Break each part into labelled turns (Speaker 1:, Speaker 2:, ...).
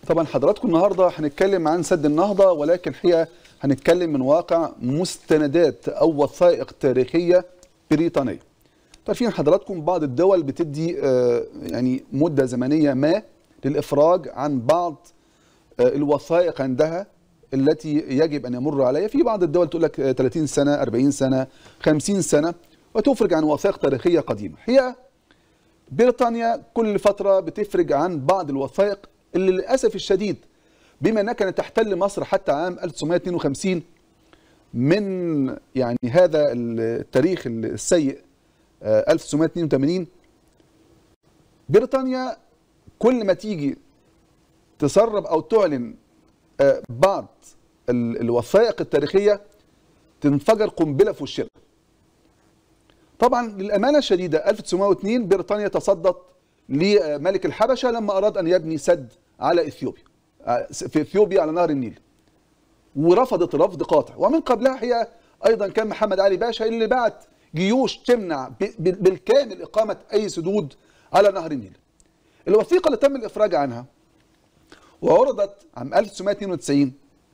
Speaker 1: طبعا حضراتكم النهارده هنتكلم عن سد النهضه ولكن الحقيقه هنتكلم من واقع مستندات او وثائق تاريخيه بريطانيه. عارفين حضراتكم بعض الدول بتدي آه، يعني مده زمنيه ما للافراج عن بعض آه، الوثائق عندها التي يجب ان يمر عليها في بعض الدول تقول لك آه، 30 سنه 40 سنه 50 سنه وتفرج عن وثائق تاريخيه قديمه. هي بريطانيا كل فترة بتفرج عن بعض الوثائق اللي للأسف الشديد بما أنها كانت تحتل مصر حتى عام 1952 من يعني هذا التاريخ السيء آه، 1982 بريطانيا كل ما تيجي تسرب أو تعلن آه، بعض ال- الوثائق التاريخية تنفجر قنبلة في وشها طبعا للامانه الشديده 1902 بريطانيا تصدت لملك الحبشه لما اراد ان يبني سد على اثيوبيا في اثيوبيا على نهر النيل ورفضت رفض قاطع ومن قبلها هي ايضا كان محمد علي باشا اللي بعت جيوش تمنع ب- ب- بالكامل اقامه اي سدود على نهر النيل الوثيقه اللي تم الافراج عنها وعرضت عام 1992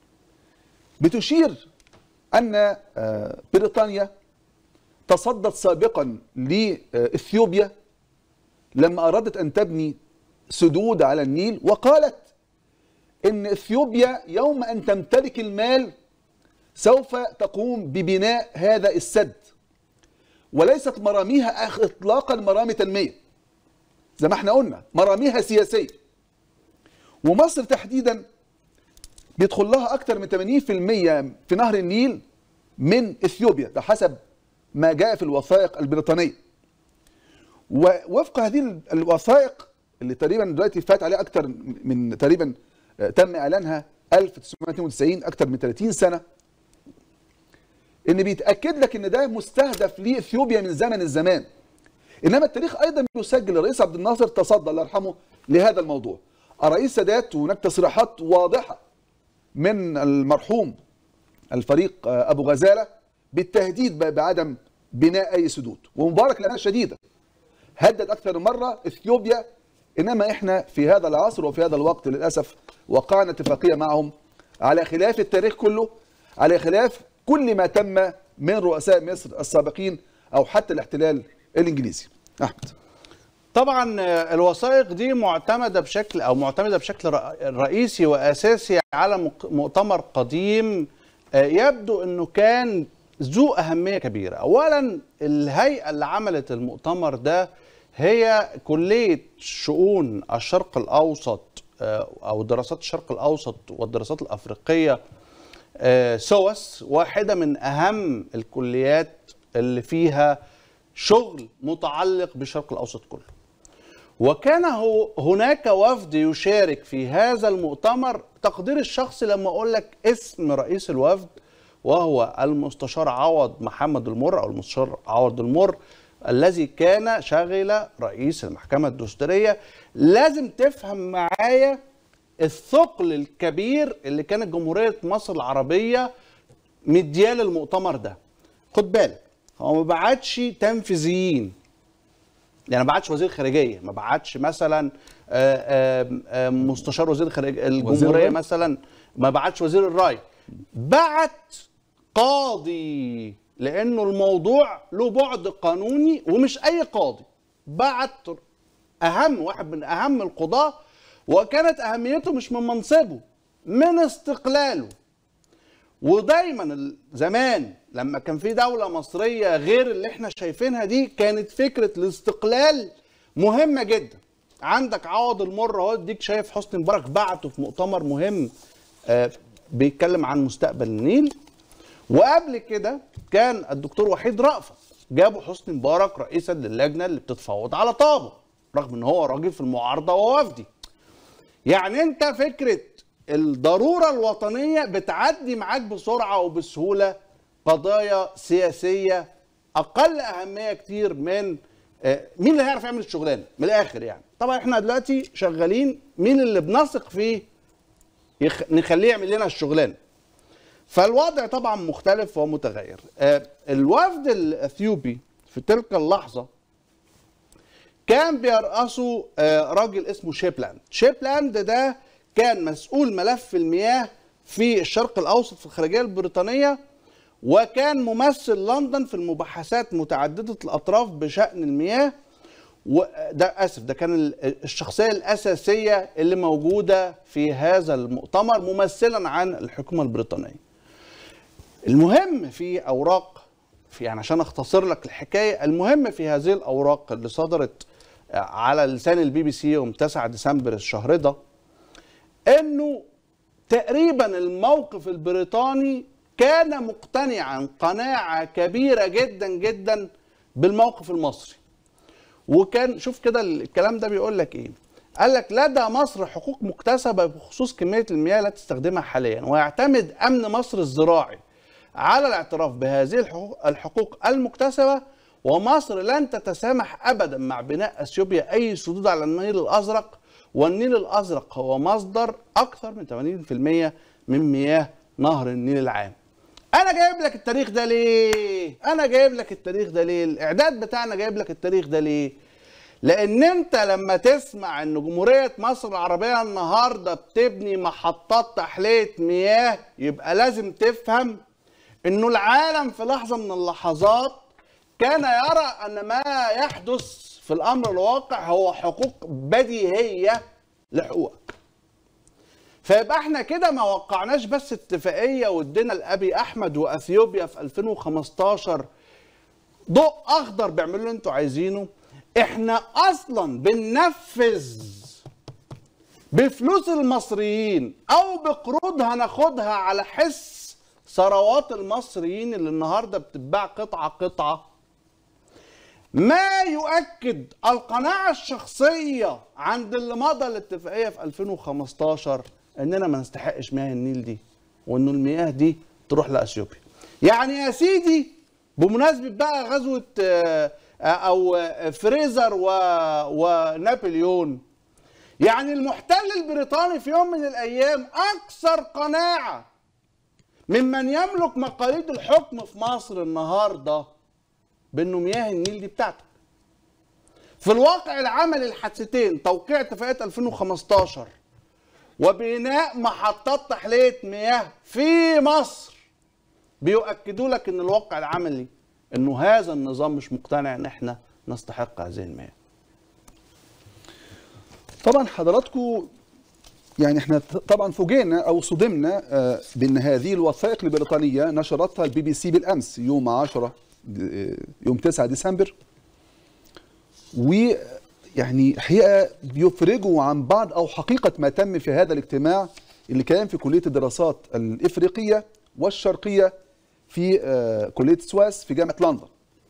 Speaker 1: بتشير ان آه، بريطانيا تصدت سابقا لاثيوبيا لما ارادت ان تبني سدود على النيل وقالت ان اثيوبيا يوم ان تمتلك المال سوف تقوم ببناء هذا السد وليست مراميها أخ- اطلاقا مرامي تنميه زي ما احنا قلنا مراميها سياسيه ومصر تحديدا بيدخل لها اكثر من 80% في نهر النيل من اثيوبيا ده حسب ما جاء في الوثائق البريطانيه ووفق هذه ال- الوثائق اللي تقريبا دلوقتي فات عليها اكثر من تقريبا آه، تم اعلانها 1992 اكثر من 30 سنه ان بيتاكد لك ان ده مستهدف لاثيوبيا من زمن الزمان انما التاريخ ايضا بيسجل الرئيس عبد الناصر تصدى الله يرحمه لهذا الموضوع الرئيس سادات وهناك تصريحات واضحه من المرحوم الفريق آه، ابو غزاله بالتهديد ب- بعدم بناء اي سدود ومبارك لنا شديده هدد اكثر من مره اثيوبيا انما احنا في هذا العصر وفي هذا الوقت للاسف وقعنا اتفاقيه معهم على خلاف التاريخ كله على خلاف كل ما تم من رؤساء مصر السابقين او حتى الاحتلال الانجليزي احمد
Speaker 2: طبعا آه، الوثائق دي معتمده بشكل او معتمده بشكل رئ- رئيسي واساسي على مق- مؤتمر قديم آه، يبدو انه كان ذو اهميه كبيره اولا الهيئه اللي عملت المؤتمر ده هي كليه شؤون الشرق الاوسط آه، او دراسات الشرق الاوسط والدراسات الافريقيه آه، سوس واحدة من أهم الكليات اللي فيها شغل متعلق بالشرق الأوسط كله وكان هو هناك وفد يشارك في هذا المؤتمر تقدير الشخص لما أقول لك اسم رئيس الوفد وهو المستشار عوض محمد المر أو المستشار عوض المر الذي كان شاغل رئيس المحكمة الدستورية لازم تفهم معايا الثقل الكبير اللي كانت جمهورية مصر العربية مديال المؤتمر ده خد بالك هو ما بعتش تنفيذيين يعني ما بعتش وزير خارجيه ما بعتش مثلا آه، آه، آه، مستشار وزير خارجيه الجمهوريه
Speaker 1: الري؟
Speaker 2: مثلا ما بعتش وزير الراي بعت قاضي لانه الموضوع له بعد قانوني ومش اي قاضي بعت اهم واحد من اهم القضاه وكانت اهميته مش من منصبه من استقلاله ودايما ال- زمان لما كان في دولة مصرية غير اللي احنا شايفينها دي كانت فكرة الاستقلال مهمة جدا عندك عوض المر اهو ديك شايف حسني مبارك بعته في مؤتمر مهم آه، بيتكلم عن مستقبل النيل وقبل كده كان الدكتور وحيد رأفت جابوا حسني مبارك رئيسا للجنة اللي بتتفاوض على طابة رغم ان هو راجل في المعارضة ووفدي يعني انت فكره الضروره الوطنيه بتعدي معاك بسرعه وبسهوله قضايا سياسيه اقل اهميه كتير من آه، مين اللي هيعرف يعمل الشغلانه من الاخر يعني طبعا احنا دلوقتي شغالين مين اللي بنثق فيه يخ... نخليه يعمل لنا الشغلانه فالوضع طبعا مختلف ومتغير آه، الوفد الاثيوبي في تلك اللحظه كان بيرأسه آه، راجل اسمه شيبلاند شيبلاند ده كان مسؤول ملف المياه في الشرق الاوسط في الخارجيه البريطانيه وكان ممثل لندن في المباحثات متعدده الاطراف بشان المياه وده اسف ده كان ال- الشخصيه الاساسيه اللي موجوده في هذا المؤتمر ممثلا عن الحكومه البريطانيه. المهم في اوراق في يعني عشان اختصر لك الحكايه المهم في هذه الاوراق اللي صدرت على لسان البي بي سي يوم 9 ديسمبر الشهر ده انه تقريبا الموقف البريطاني كان مقتنعا قناعه كبيره جدا جدا بالموقف المصري وكان شوف كده الكلام ده بيقول لك ايه قال لك لدى مصر حقوق مكتسبه بخصوص كميه المياه التي تستخدمها حاليا ويعتمد امن مصر الزراعي على الاعتراف بهذه الحقوق, الحقوق المكتسبه ومصر لن تتسامح ابدا مع بناء اثيوبيا اي سدود على النيل الازرق والنيل الازرق هو مصدر اكثر من 80% من مياه نهر النيل العام انا جايب لك التاريخ ده ليه انا جايب لك التاريخ ده ليه الاعداد بتاعنا جايب لك التاريخ ده ليه لان انت لما تسمع ان جمهوريه مصر العربيه النهارده بتبني محطات تحليه مياه يبقى لازم تفهم انه العالم في لحظه من اللحظات كان يرى ان ما يحدث في الامر الواقع هو حقوق بديهيه لحقوقك فيبقى احنا كده ما وقعناش بس اتفاقيه وادينا لابي احمد واثيوبيا في 2015 ضوء اخضر بيعملوا اللي انتوا عايزينه احنا اصلا بننفذ بفلوس المصريين او بقروض هناخدها على حس ثروات المصريين اللي النهارده بتتباع قطعه قطعه ما يؤكد القناعة الشخصية عند اللي مضى الاتفاقية في 2015 اننا ما نستحقش مياه النيل دي وانه المياه دي تروح لاثيوبيا. يعني يا سيدي بمناسبة بقى غزوة آه، آه، او آه، فريزر و... ونابليون يعني المحتل البريطاني في يوم من الايام اكثر قناعة ممن يملك مقاليد الحكم في مصر النهارده بانه مياه النيل دي بتاعتك. في الواقع العملي الحادثتين توقيع اتفاقيه 2015 وبناء محطات تحليه مياه في مصر بيؤكدوا لك ان الواقع العملي انه هذا النظام مش مقتنع ان احنا نستحق هذه المياه.
Speaker 1: طبعا حضراتكم يعني احنا ط- طبعا فوجئنا او صدمنا آه، بان هذه الوثائق البريطانيه نشرتها البي بي سي بالامس يوم 10 د- آه، يوم 9 ديسمبر ويعني حقيقه بيفرجوا عن بعض او حقيقه ما تم في هذا الاجتماع اللي كان في كليه الدراسات الافريقيه والشرقيه في آه، كليه سواس في جامعه لندن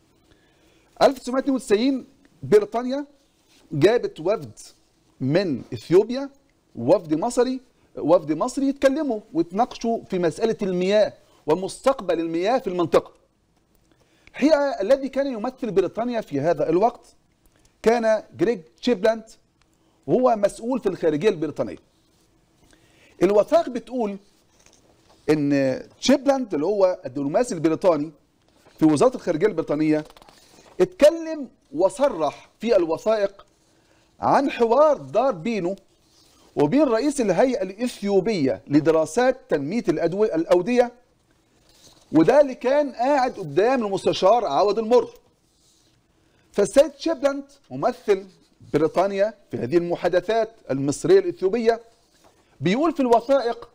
Speaker 1: 1992 بريطانيا جابت وفد من اثيوبيا وفد مصري وفد مصري يتكلموا ويتناقشوا في مساله المياه ومستقبل المياه في المنطقه. الحقيقه الذي كان يمثل بريطانيا في هذا الوقت كان جريج تشيبلاند وهو مسؤول في الخارجيه البريطانيه. الوثائق بتقول ان تشيبلاند اللي هو الدبلوماسي البريطاني في وزاره الخارجيه البريطانيه اتكلم وصرح في الوثائق عن حوار دار بينه وبين رئيس الهيئة الإثيوبية لدراسات تنمية الأدوية الأودية وده اللي كان قاعد قدام المستشار عوض المر فالسيد شيبلاند ممثل بريطانيا في هذه المحادثات المصرية الإثيوبية بيقول في الوثائق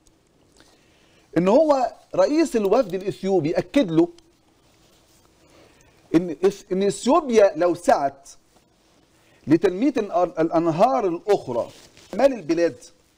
Speaker 1: ان هو رئيس الوفد الاثيوبي اكد له ان ان اثيوبيا لو سعت لتنميه الأن- الانهار الاخرى شمال البلاد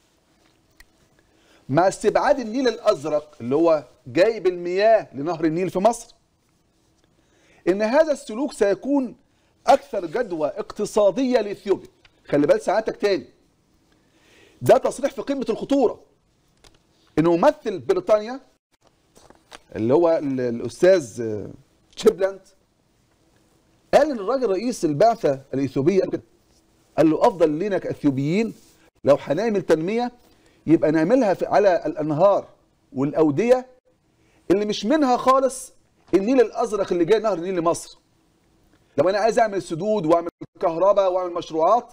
Speaker 1: مع استبعاد النيل الازرق اللي هو جايب المياه لنهر النيل في مصر ان هذا السلوك سيكون اكثر جدوى اقتصاديه لاثيوبيا خلي بال ساعتك تاني ده تصريح في قمه الخطوره انه ممثل بريطانيا اللي هو ال- الاستاذ آه، تشيبلاند قال ان الراجل رئيس البعثه الاثيوبيه قال كده. قال له افضل لنا كاثيوبيين لو هنعمل تنميه يبقى نعملها في على الانهار والاوديه اللي مش منها خالص النيل الازرق اللي جاي نهر النيل لمصر لو انا عايز اعمل سدود واعمل كهرباء واعمل مشروعات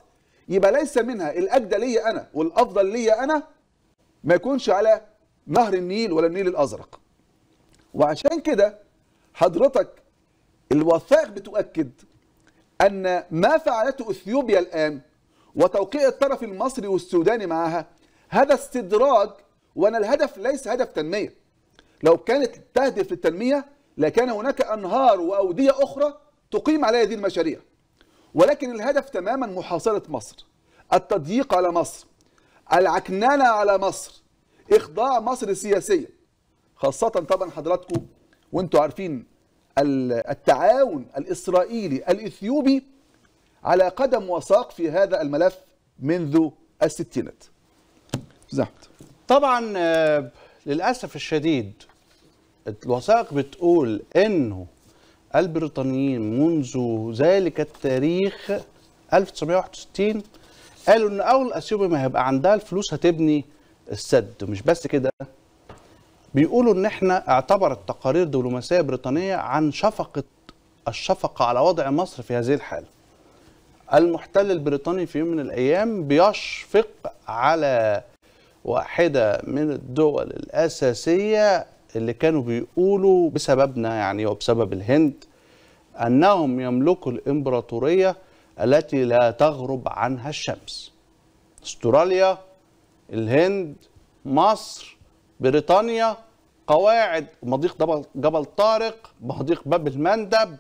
Speaker 1: يبقى ليس منها الاجدى ليا انا والافضل ليا انا ما يكونش على نهر النيل ولا النيل الازرق وعشان كده حضرتك الوثائق بتؤكد ان ما فعلته اثيوبيا الان وتوقيع الطرف المصري والسوداني معها هذا استدراج وان الهدف ليس هدف تنميه لو كانت تهدف للتنميه لكان هناك انهار واوديه اخرى تقيم عليها هذه المشاريع ولكن الهدف تماما محاصره مصر التضييق على مصر العكننه على مصر اخضاع مصر سياسيا خاصه طبعا حضراتكم وانتم عارفين التعاون الاسرائيلي الاثيوبي على قدم وساق في هذا الملف منذ الستينات زحمت
Speaker 2: طبعا آه، للاسف الشديد الوثائق بتقول انه البريطانيين منذ ذلك التاريخ 1961 قالوا ان اول اثيوبيا ما هيبقى عندها الفلوس هتبني السد مش بس كده بيقولوا ان احنا اعتبرت تقارير دبلوماسيه بريطانيه عن شفقه الشفقه على وضع مصر في هذه الحاله المحتل البريطاني في يوم من الايام بيشفق على واحده من الدول الاساسيه اللي كانوا بيقولوا بسببنا يعني وبسبب الهند انهم يملكوا الامبراطوريه التي لا تغرب عنها الشمس استراليا الهند مصر بريطانيا قواعد مضيق جبل, جبل طارق مضيق باب المندب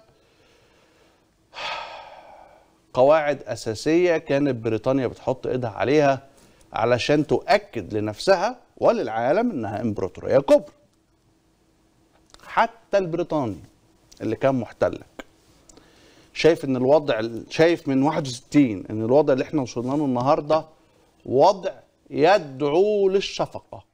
Speaker 2: قواعد أساسية كانت بريطانيا بتحط إيدها عليها علشان تؤكد لنفسها وللعالم إنها إمبراطورية كبرى حتى البريطاني اللي كان محتلك شايف ان الوضع شايف من 61 ان الوضع اللي احنا وصلنا له النهارده وضع يدعو للشفقه